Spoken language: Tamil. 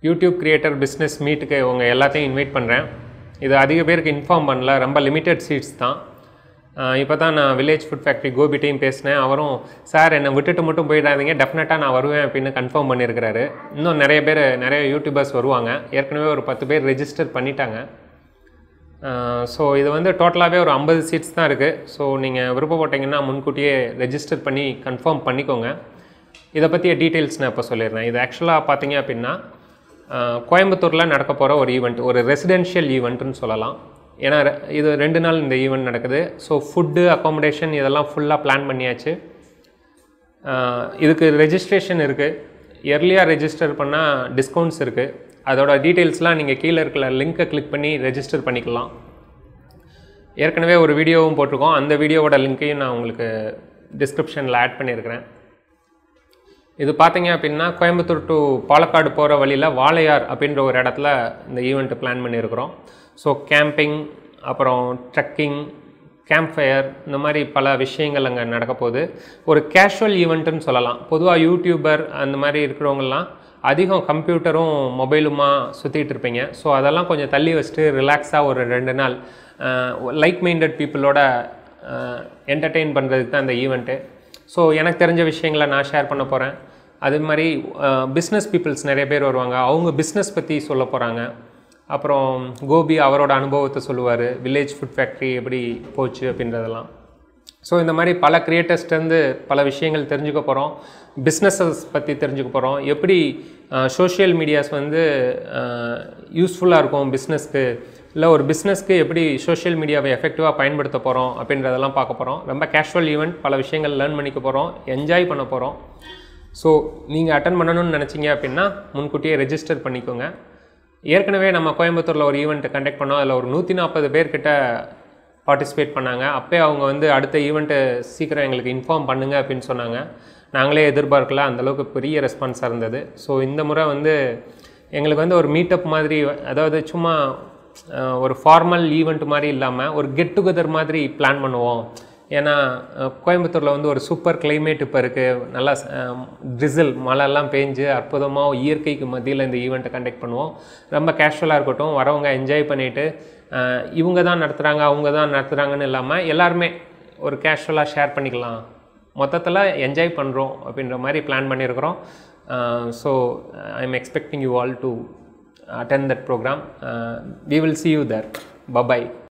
யூடியூப் கிரியேட்டர் பிஸ்னஸ் மீட்டுக்கு உங்கள் எல்லாத்தையும் இன்வைட் பண்ணுறேன் இது அதிக பேருக்கு இன்ஃபார்ம் பண்ணல ரொம்ப லிமிட்டட் சீட்ஸ் தான் இப்போ தான் நான் வில்லேஜ் ஃபுட் ஃபேக்ட்ரி கோபிட்டையும் பேசினேன் அவரும் சார் என்னை விட்டுட்டு மட்டும் போயிடாதீங்க டெஃபினட்டாக நான் வருவேன் அப்படின்னு கன்ஃபார்ம் பண்ணியிருக்கிறாரு இன்னும் நிறைய பேர் நிறைய யூடியூபர்ஸ் வருவாங்க ஏற்கனவே ஒரு பத்து பேர் ரெஜிஸ்டர் பண்ணிட்டாங்க ஸோ இது வந்து டோட்டலாகவே ஒரு ஐம்பது சீட்ஸ் தான் இருக்குது ஸோ நீங்கள் விருப்பப்பட்டீங்கன்னா முன்கூட்டியே ரெஜிஸ்டர் பண்ணி கன்ஃபார்ம் பண்ணிக்கோங்க இதை பற்றிய டீட்டெயில்ஸ் நான் இப்போ சொல்லிடுறேன் இது ஆக்சுவலாக பார்த்தீங்க அப்படின்னா அஹ், கோயம்புத்தூரில் நடக்க போகிற ஒரு ஈவெண்ட் ஒரு ரெசிடென்ஷியல் ஈவெண்ட்டுன்னு சொல்லலாம் ஏன்னா ரெ- இது ரெண்டு நாள் இந்த ஈவெண்ட் நடக்குது ஸோ ஃபுட்டு அக்காமடேஷன் இதெல்லாம் ஃபுல்லாக பிளான் பண்ணியாச்சு ஆஹ் இதுக்கு ரெஜிஸ்ட்ரேஷன் இருக்குது இயர்லியாக ரெஜிஸ்டர் பண்ணால் டிஸ்கவுண்ட்ஸ் இருக்குது அதோட டீட்டெயில்ஸ்லாம் நீங்கள் கீழே இருக்கிற லிங்க்கை கிளிக் பண்ணி ரெஜிஸ்டர் பண்ணிக்கலாம் ஏற்கனவே ஒரு வீடியோவும் போட்டிருக்கோம் அந்த வீடியோவோட லிங்க்கையும் நான் உங்களுக்கு டிஸ்கிரிப்ஷனில் ஆட் பண்ணியிருக்கிறேன் இது பார்த்தீங்க அப்படின்னா கோயம்புத்தூர் டு பாலக்காடு போகிற வழியில் வாளையார் அப்படின்ற ஒரு இடத்துல இந்த ஈவெண்ட்டு பிளான் பண்ணியிருக்கிறோம் ஸோ கேம்பிங் அப்புறம் ட்ரக்கிங் கேம்ப் ஃபயர் இந்த மாதிரி பல விஷயங்கள் அங்கே நடக்க போகுது ஒரு கேஷுவல் ஈவெண்ட்டுன்னு சொல்லலாம் பொதுவாக யூடியூபர் அந்த மாதிரி இருக்கிறவங்கலாம் அதிகம் கம்ப்யூட்டரும் மொபைலுமா சுற்றிட்டு இருப்பீங்க ஸோ அதெல்லாம் கொஞ்சம் தள்ளி வச்சுட்டு ரிலாக்ஸாக ஒரு ரெண்டு நாள் லைக் மைண்டட் பீப்புளோட என்டர்டெயின் பண்ணுறதுக்கு தான் இந்த ஈவெண்ட்டு ஸோ எனக்கு தெரிஞ்ச விஷயங்களை நான் ஷேர் பண்ண போகிறேன் அதே மாதிரி பிஸ்னஸ் பீப்புள்ஸ் நிறைய பேர் வருவாங்க அவங்க பிஸ்னஸ் பற்றி சொல்ல போகிறாங்க அப்புறம் கோபி அவரோட அனுபவத்தை சொல்லுவார் வில்லேஜ் ஃபுட் ஃபேக்ட்ரி எப்படி போச்சு அப்படின்றதெல்லாம் ஸோ இந்த மாதிரி பல கிரியேட்டர்ஸ்லேருந்து பல விஷயங்கள் தெரிஞ்சுக்க போகிறோம் பிஸ்னஸஸ் பற்றி தெரிஞ்சுக்க போகிறோம் எப்படி சோஷியல் மீடியாஸ் வந்து யூஸ்ஃபுல்லாக இருக்கும் பிஸ்னஸ்க்கு இல்லை ஒரு பிஸ்னஸ்க்கு எப்படி சோஷியல் மீடியாவை எஃபெக்டிவாக பயன்படுத்த போகிறோம் அப்படின்றதெல்லாம் பார்க்க போகிறோம் ரொம்ப கேஷுவல் ஈவெண்ட் பல விஷயங்கள் லேர்ன் பண்ணிக்க போகிறோம் என்ஜாய் பண்ண போகிறோம் ஸோ நீங்கள் அட்டன் பண்ணணும்னு நினச்சிங்க அப்படின்னா முன்கூட்டியே ரெஜிஸ்டர் பண்ணிக்கோங்க ஏற்கனவே நம்ம கோயம்புத்தூரில் ஒரு ஈவெண்ட் கண்டக்ட் பண்ணோம் அதில் ஒரு நூற்றி நாற்பது பேர்கிட்ட பார்ட்டிசிபேட் பண்ணாங்க அப்போ அவங்க வந்து அடுத்த ஈவெண்ட்டு சீக்கிரம் எங்களுக்கு இன்ஃபார்ம் பண்ணுங்க அப்படின்னு சொன்னாங்க நாங்களே எதிர்பார்க்கல அந்தளவுக்கு பெரிய ரெஸ்பான்ஸாக இருந்தது ஸோ இந்த முறை வந்து எங்களுக்கு வந்து ஒரு மீட்டப் மாதிரி அதாவது சும்மா அஹ், ஒரு ஃபார்மல் ஈவெண்ட் மாதிரி இல்லாமல் ஒரு கெட் டுகெதர் மாதிரி பிளான் பண்ணுவோம் ஏன்னா அஹ், கோயம்புத்தூரில் வந்து ஒரு சூப்பர் climate இப்போ இருக்குது நல்லா ட்ரிசில் மழைலாம் பேஞ்சு அற்புதமாக இயற்கைக்கு மத்தியில் இந்த ஈவெண்ட்டை கண்டக்ட் பண்ணுவோம் ரொம்ப கேஷுவலாக இருக்கட்டும் வரவங்க என்ஜாய் பண்ணிவிட்டு இவங்க தான் நடத்துகிறாங்க அவங்க தான் நடத்துகிறாங்கன்னு இல்லாமல் எல்லாருமே ஒரு கேஷுவலாக ஷேர் பண்ணிக்கலாம் மொத்தத்தில் என்ஜாய் பண்ணுறோம் அப்படின்ற மாதிரி பிளான் பண்ணியிருக்கிறோம் so I am expecting you all to attend that program. Uh, we will see you there. Bye bye.